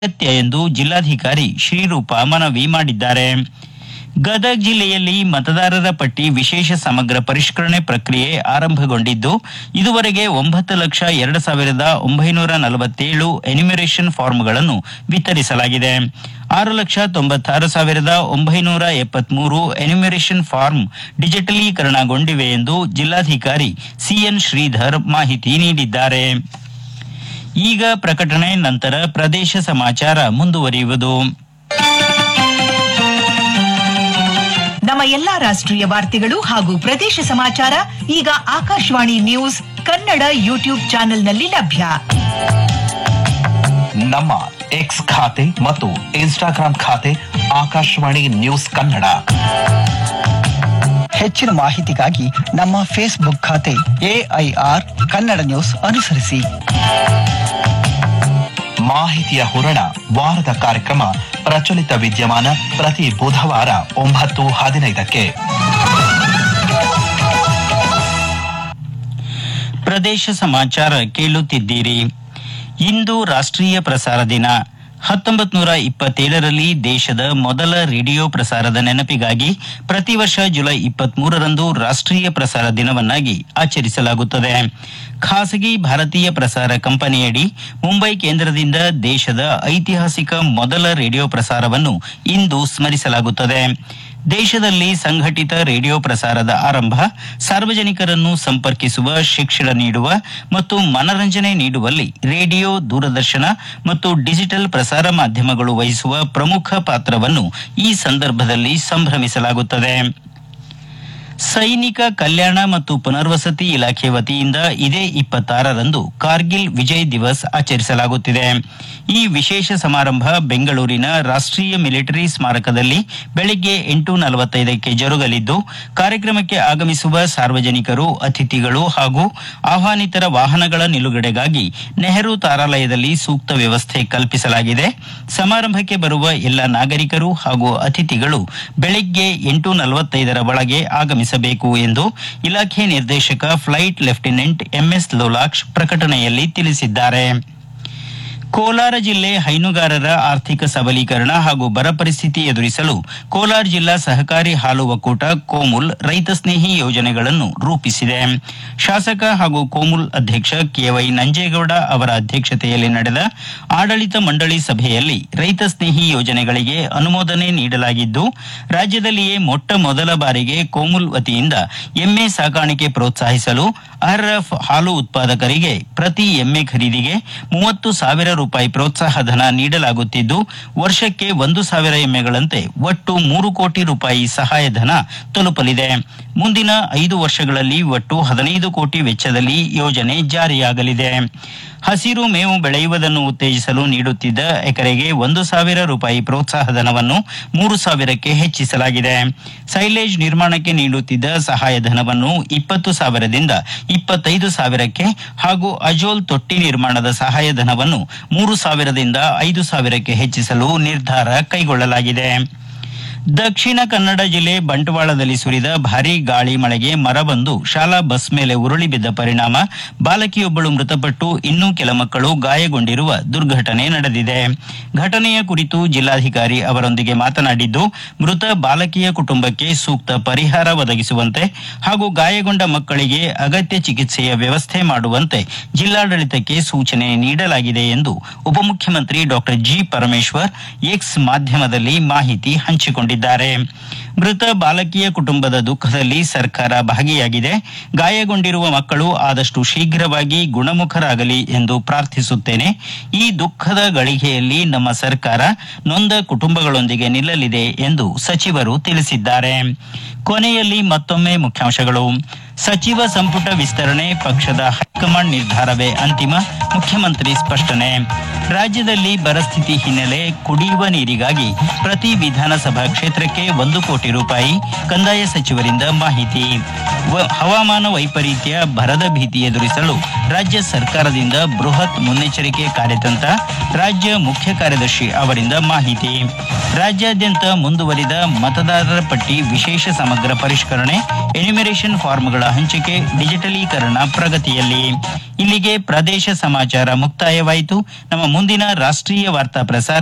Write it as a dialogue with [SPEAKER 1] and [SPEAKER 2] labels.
[SPEAKER 1] ಅಗತ್ಯ ಎಂದು ಜಿಲ್ಲಾಧಿಕಾರಿ ಶ್ರೀರೂಪ ಮನವಿ ಮಾಡಿದ್ದಾರೆ ಗದಗ ಜಿಲ್ಲೆಯಲ್ಲಿ ಮತದಾರರ ಪಟ್ಟಿ ವಿಶೇಷ ಸಮಗ್ರ ಪರಿಷ್ಕರಣೆ ಪ್ರಕ್ರಿಯೆ ಆರಂಭಗೊಂಡಿದ್ದು ಇದುವರೆಗೆ ಒಂಬತ್ತು ಲಕ್ಷ ಎರಡು ಸಾವಿರದ ಒಂಬೈನೂರ ನಲವತ್ತೇಳು ಎನ್ಯುಮರೇಷನ್ ಫಾರ್ಮ್ಗಳನ್ನು ವಿತರಿಸಲಾಗಿದೆ ಆರು ಲಕ್ಷ ತೊಂಬತ್ತಾರು ಸಾವಿರದ ಒಂಬೈನೂರ ಎಪ್ಪತ್ಮೂರು ಎನ್ಯುಮರೇಷನ್ ಫಾರ್ಮ್ ಡಿಜಿಟಲೀಕರಣಗೊಂಡಿವೆ ಎಂದು ಜಿಲ್ಲಾಧಿಕಾರಿ ಸಿಎನ್ ಶ್ರೀಧರ್ ಮಾಹಿತಿ ನೀಡಿದ್ದಾರೆ ಈಗ ಪ್ರಕಟಣೆ ನಂತರ ಪ್ರದೇಶ ಸಮಾಚಾರ ಮುಂದುವರಿಯುವುದು
[SPEAKER 2] ನಮ್ಮ ಎಲ್ಲಾ ರಾಷ್ಟ್ರೀಯ ವಾರ್ತೆಗಳು ಹಾಗೂ ಪ್ರದೇಶ ಸಮಾಚಾರ ಈಗ ಆಕಾಶವಾಣಿ ನ್ಯೂಸ್ ಕನ್ನಡ ಯೂಟ್ಯೂಬ್ ಚಾನೆಲ್ನಲ್ಲಿ ಲಭ್ಯ
[SPEAKER 3] ನಮ್ಮ ಎಕ್ಸ್ ಖಾತೆ ಮತ್ತು ಇನ್ಸ್ಟಾಗ್ರಾಂ ಖಾತೆ ಆಕಾಶವಾಣಿ ನ್ಯೂಸ್ ಕನ್ನಡ
[SPEAKER 4] ಹೆಚ್ಚಿನ ಮಾಹಿತಿಗಾಗಿ ನಮ್ಮ ಫೇಸ್ಬುಕ್ ಖಾತೆ ಎಐಆರ್ ಕನ್ನಡ ನ್ಯೂಸ್ ಅನುಸರಿಸಿ
[SPEAKER 3] ಮಾಹಿತಿಯ ಹೂರಣ ವಾರದ ಕಾರ್ಯಕ್ರಮ ಪ್ರಚಲಿತ ವಿದ್ಯಮಾನ ಪ್ರತಿ ಬುಧವಾರ ಒಂಬತ್ತು ಹದಿನೈದಕ್ಕೆ
[SPEAKER 1] ಪ್ರದೇಶ ಸಮಾಚಾರ ಕೇಳುತ್ತಿದ್ದೀರಿ ಇಂದು ರಾಷ್ಟ್ರೀಯ ಪ್ರಸಾರ ದಿನ ಹತ್ತೊಂಬತ್ತು ನೂರ ಇಪ್ಪತ್ತೇಳರಲ್ಲಿ ದೇಶದ ಮೊದಲ ರೇಡಿಯೋ ಪ್ರಸಾರದ ನೆನಪಿಗಾಗಿ ಪ್ರತಿ ವರ್ಷ ಜುಲೈ ಇಪ್ಪತ್ಮೂರರಂದು ರಾಷ್ಟ್ರೀಯ ಪ್ರಸಾರ ದಿನವನ್ನಾಗಿ ಆಚರಿಸಲಾಗುತ್ತದೆ ಖಾಸಗಿ ಭಾರತೀಯ ಪ್ರಸಾರ ಕಂಪನಿಯಡಿ ಮುಂಬೈ ಕೇಂದ್ರದಿಂದ ದೇಶದ ಐತಿಹಾಸಿಕ ಮೊದಲ ರೇಡಿಯೋ ಪ್ರಸಾರವನ್ನು ಇಂದು ಸ್ಮರಿಸಲಾಗುತ್ತದೆ ದೇಶದಲ್ಲಿ ಸಂಘಟಿತ ರೇಡಿಯೋ ಪ್ರಸಾರದ ಆರಂಭ ಸಾರ್ವಜನಿಕರನ್ನು ಸಂಪರ್ಕಿಸುವ ಶಿಕ್ಷಣ ನೀಡುವ ಮತ್ತು ಮನರಂಜನೆ ನೀಡುವಲ್ಲಿ ರೇಡಿಯೋ ದೂರದರ್ಶನ ಮತ್ತು ಡಿಜಿಟಲ್ ಪ್ರಸಾರ ಮಾಧ್ಯಮಗಳು ವಹಿಸುವ ಪ್ರಮುಖ ಪಾತ್ರವನ್ನು ಈ ಸಂದರ್ಭದಲ್ಲಿ ಸಂಭ್ರಮಿಸಲಾಗುತ್ತದೆ ಸೈನಿಕ ಕಲ್ಯಾಣ ಮತ್ತು ಪುನರ್ವಸತಿ ಇಲಾಖೆ ವತಿಯಿಂದ ಇದೇ ಇಪ್ಪತ್ತಾರರಂದು ಕಾರ್ಗಿಲ್ ವಿಜಯ್ ದಿವಸ್ ಆಚರಿಸಲಾಗುತ್ತಿದೆ ಈ ವಿಶೇಷ ಸಮಾರಂಭ ಬೆಂಗಳೂರಿನ ರಾಷ್ಟ್ರೀಯ ಮಿಲಿಟರಿ ಸ್ಮಾರಕದಲ್ಲಿ ಬೆಳಿಗ್ಗೆ ಎಂಟು ನಲವತ್ತೈದಕ್ಕೆ ಜರುಗಲಿದ್ದು ಕಾರ್ಯಕ್ರಮಕ್ಕೆ ಆಗಮಿಸುವ ಸಾರ್ವಜನಿಕರು ಅತಿಥಿಗಳು ಹಾಗೂ ಆಹ್ವಾನಿತರ ವಾಹನಗಳ ನಿಲುಗಡೆಗಾಗಿ ನೆಹರು ತಾರಾಲಯದಲ್ಲಿ ಸೂಕ್ತ ವ್ಯವಸ್ಥೆ ಕಲ್ಪಿಸಲಾಗಿದೆ ಸಮಾರಂಭಕ್ಕೆ ಬರುವ ಎಲ್ಲ ನಾಗರಿಕರು ಹಾಗೂ ಅತಿಥಿಗಳು ಬೆಳಿಗ್ಗೆ ಎಂಟು ನಲವತ್ತೈದರ ಒಳಗೆ ಆಗಮಿಸಬೇಕು ಎಂದು ಇಲಾಖೆ ನಿರ್ದೇಶಕ ಫ್ಲೈಟ್ ಲೆಫ್ಟಿನೆಂಟ್ ಎಂಎಸ್ ಲೋಲಾಕ್ಷ್ ಪ್ರಕಟಣೆಯಲ್ಲಿ ತಿಳಿಸಿದ್ದಾರೆ ಕೋಲಾರ ಜಿಲ್ಲೆ ಹೈನುಗಾರರ ಆರ್ಥಿಕ ಸಬಲೀಕರಣ ಹಾಗೂ ಬರ ಪರಿಸ್ಥಿತಿ ಎದುರಿಸಲು ಕೋಲಾರ ಜಿಲ್ಲಾ ಸಹಕಾರಿ ಹಾಲು ಒಕ್ಕೂಟ ಕೋಮುಲ್ ರೈತ ಸ್ನೇಹಿ ಯೋಜನೆಗಳನ್ನು ರೂಪಿಸಿದೆ ಶಾಸಕ ಹಾಗೂ ಕೋಮುಲ್ ಅಧ್ಯಕ್ಷ ಕೆವೈ ನಂಜೇಗೌಡ ಅವರ ಅಧ್ಯಕ್ಷತೆಯಲ್ಲಿ ನಡೆದ ಆಡಳಿತ ಮಂಡಳಿ ಸಭೆಯಲ್ಲಿ ರೈತ ಸ್ನೇಹಿ ಯೋಜನೆಗಳಿಗೆ ಅನುಮೋದನೆ ನೀಡಲಾಗಿದ್ದು ರಾಜ್ಯದಲ್ಲಿಯೇ ಮೊಟ್ಟ ಮೊದಲ ಬಾರಿಗೆ ಕೋಮುಲ್ ವತಿಯಿಂದ ಎಮ್ಮೆ ಸಾಕಾಣಿಕೆ ಪ್ರೋತ್ಸಾಹಿಸಲು ಅರ್ಹ ಹಾಲು ಉತ್ಪಾದಕರಿಗೆ ಪ್ರತಿ ಎಮ್ಮೆ ಖರೀದಿಗೆ ಮೂವತ್ತು ಸಾವಿರ ರೂಪಾಯಿ ಪ್ರೋತ್ಸಾಹ ಧನ ನೀಡಲಾಗುತ್ತಿದ್ದು ವರ್ಷಕ್ಕೆ ಒಂದು ಸಾವಿರ ಎಮ್ಮೆಗಳಂತೆ ಒಟ್ಟು ಮೂರು ಕೋಟಿ ರೂಪಾಯಿ ಸಹಾಯಧನ ತಲುಪಲಿದೆ ಮುಂದಿನ ಐದು ವರ್ಷಗಳಲ್ಲಿ ಒಟ್ಟು ಹದಿನೈದು ಕೋಟಿ ವೆಚ್ಚದಲ್ಲಿ ಯೋಜನೆ ಜಾರಿಯಾಗಲಿದೆ ಹಸಿರು ಮೇವು ಬೆಳೆಯುವುದನ್ನು ಉತ್ತೇಜಿಸಲು ನೀಡುತ್ತಿದ್ದ ಎಕರೆಗೆ ಒಂದು ಸಾವಿರ ರೂಪಾಯಿ ಪ್ರೋತ್ಸಾಹ ಧನವನ್ನು ಮೂರು ಸಾವಿರಕ್ಕೆ ಹೆಚ್ಚಿಸಲಾಗಿದೆ ಸೈಲೇಜ್ ನಿರ್ಮಾಣಕ್ಕೆ ನೀಡುತ್ತಿದ್ದ ಸಹಾಯಧನವನ್ನು ಇಪ್ಪತ್ತು ಸಾವಿರದಿಂದ ಇಪ್ಪತ್ತೈದು ಸಾವಿರಕ್ಕೆ ಹಾಗೂ ಅಜೋಲ್ ತೊಟ್ಟಿ ನಿರ್ಮಾಣದ ಸಹಾಯಧನವನ್ನು ಮೂರು ಸಾವಿರದಿಂದ ಐದು ಸಾವಿರಕ್ಕೆ ಹೆಚ್ಚಿಸಲು ನಿರ್ಧಾರ ಕೈಗೊಳ್ಳಲಾಗಿದೆ ದಕ್ಷಿಣ ಕನ್ನಡ ಜಿಲ್ಲೆ ಬಂಟ್ವಾಳದಲ್ಲಿ ಸುರಿದ ಭಾರೀ ಗಾಳಿ ಮಳೆಗೆ ಮರ ಬಂದು ಶಾಲಾ ಬಸ್ ಮೇಲೆ ಉರುಳಿ ಬಿದ್ದ ಪರಿಣಾಮ ಬಾಲಕಿಯೊಬ್ಬಳು ಮೃತಪಟ್ಟು ಇನ್ನೂ ಕೆಲ ಮಕ್ಕಳು ಗಾಯಗೊಂಡಿರುವ ದುರ್ಘಟನೆ ನಡೆದಿದೆ ಘಟನೆಯ ಕುರಿತು ಜಿಲ್ಲಾಧಿಕಾರಿ ಅವರೊಂದಿಗೆ ಮಾತನಾಡಿದ್ದು ಮೃತ ಬಾಲಕಿಯ ಕುಟುಂಬಕ್ಕೆ ಸೂಕ್ತ ಪರಿಹಾರ ಒದಗಿಸುವಂತೆ ಹಾಗೂ ಗಾಯಗೊಂಡ ಮಕ್ಕಳಿಗೆ ಅಗತ್ಯ ಚಿಕಿತ್ಸೆಯ ವ್ಯವಸ್ಥೆ ಮಾಡುವಂತೆ ಜಿಲ್ಲಾಡಳಿತಕ್ಕೆ ಸೂಚನೆ ನೀಡಲಾಗಿದೆ ಎಂದು ಉಪಮುಖ್ಯಮಂತ್ರಿ ಡಾಕ್ಟರ್ ಜಿ ಪರಮೇಶ್ವರ್ ಎಕ್ಸ್ ಮಾಧ್ಯಮದಲ್ಲಿ ಮಾಹಿತಿ ಹಂಚಿಕೊಂಡಿದ್ದಾರೆ ಮೃತ ಬಾಲಕಿಯ ಕುಟುಂಬದ ದುಃಖದಲ್ಲಿ ಸರ್ಕಾರ ಭಾಗಿಯಾಗಿದೆ ಗಾಯಗೊಂಡಿರುವ ಮಕ್ಕಳು ಆದಷ್ಟು ಶೀಘ್ರವಾಗಿ ಗುಣಮುಖರಾಗಲಿ ಎಂದು ಪ್ರಾರ್ಥಿಸುತ್ತೇನೆ ಈ ದುಃಖದ ಗಳಿಗೆಯಲ್ಲಿ ನಮ್ಮ ಸರ್ಕಾರ ನೊಂದ ಕುಟುಂಬಗಳೊಂದಿಗೆ ನಿಲ್ಲಲಿದೆ ಎಂದು ಸಚಿವರು ತಿಳಿಸಿದ್ದಾರೆ ಕೊನೆಯಲ್ಲಿ ಮತ್ತೊಮ್ಮೆ ಮುಖ್ಯಾಂಶಗಳು ಸಚಿವ ಸಂಪುಟ ವಿಸ್ತರಣೆ ಪಕ್ಷದ ಹೈಕಮಾಂಡ್ ನಿರ್ಧಾರವೇ ಅಂತಿಮ ಮುಖ್ಯಮಂತ್ರಿ ಸ್ಪಷ್ಟನೆ ರಾಜ್ಯದಲ್ಲಿ ಬರಸ್ಥಿತಿ ಹಿನ್ನೆಲೆ ಕುಡಿಯುವ ನೀರಿಗಾಗಿ ಪ್ರತಿ ವಿಧಾನಸಭಾ ಕ್ಷೇತ್ರಕ್ಕೆ ಒಂದು ಕೋಟಿ ಕೋಟಿ ರೂಪಾಯಿ ಕಂದಾಯ ಸಚಿವರಿಂದ ಮಾಹಿತಿ ವ- ಹವಾಮಾನ ವೈಪರೀತ್ಯ ಬರದ ಭೀತಿ ಎದುರಿಸಲು ರಾಜ್ಯ ಸರ್ಕಾರದಿಂದ ಬೃಹತ್ ಮುನ್ನೆಚ್ಚರಿಕೆ ಕಾರ್ಯತಂತ್ರ ರಾಜ್ಯ ಮುಖ್ಯ ಕಾರ್ಯದರ್ಶಿ ಅವರಿಂದ ಮಾಹಿತಿ ರಾಜ್ಯಾದ್ಯಂತ ಮುಂದುವರಿದ ಮತದಾರರ ಪಟ್ಟಿ ವಿಶೇಷ ಸಮಗ್ರ ಪರಿಷ್ಕರಣೆ ಎನ್ಯುಮರೇಷನ್ ಫಾರ್ಮ್ಗಳ ಹಂಚಿಕೆ ಡಿಜಿಟಲೀಕರಣ ಪ್ರಗತಿಯಲ್ಲಿ ಇಲ್ಲಿಗೆ ಪ್ರದೇಶ ಸಮಾಚಾರ ಮುಕ್ತಾಯವಾಯಿತು ನಮ್ಮ ಮುಂದಿನ ರಾಷ್ಟ್ರೀಯ ವಾರ್ತಾ ಪ್ರಸಾರ